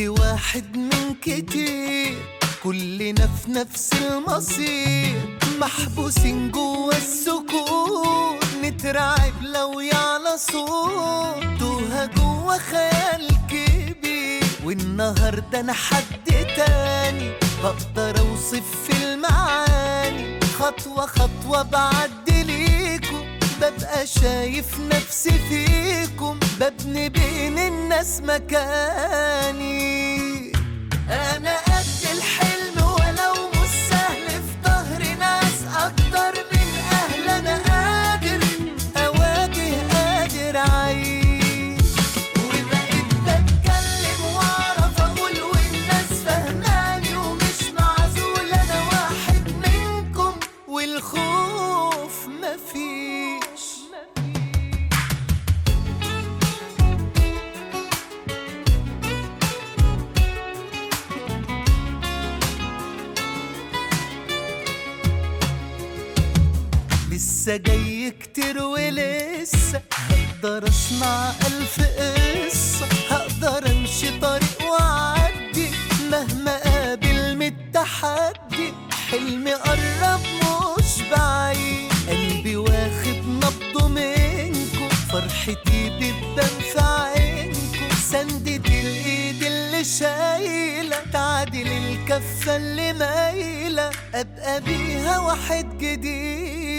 واحد من كتير كلنا في نفس المصير محبوسين جوا السكوت نترعب لو يعلى صوت توها جوا خيال كبير والنهارده انا حد تاني بقدر اوصف في المعاني خطوة خطوة بعدي ليكم ببقى شايف نفسي فيكم ببني بين الناس مكاني انا قد الحلم ولو مش سهل في ظهر ناس اكتر من اهل انا قادر اواجه قادر اعيش وبقيت بتكلم واعرف اقول والناس فهماني ومش معزول انا واحد منكم والخوف مفيش لسه جاي كتير ولسه هقدر اصنع الف قصة هقدر امشي طريق واعدي مهما قابل من التحدي حلمي قرب مش بعيد قلبي واخد نبضه منكم فرحتي بتبان في عينكم سندة الايد اللي شايلة تعدل الكفة اللي مايلة ابقى بيها واحد جديد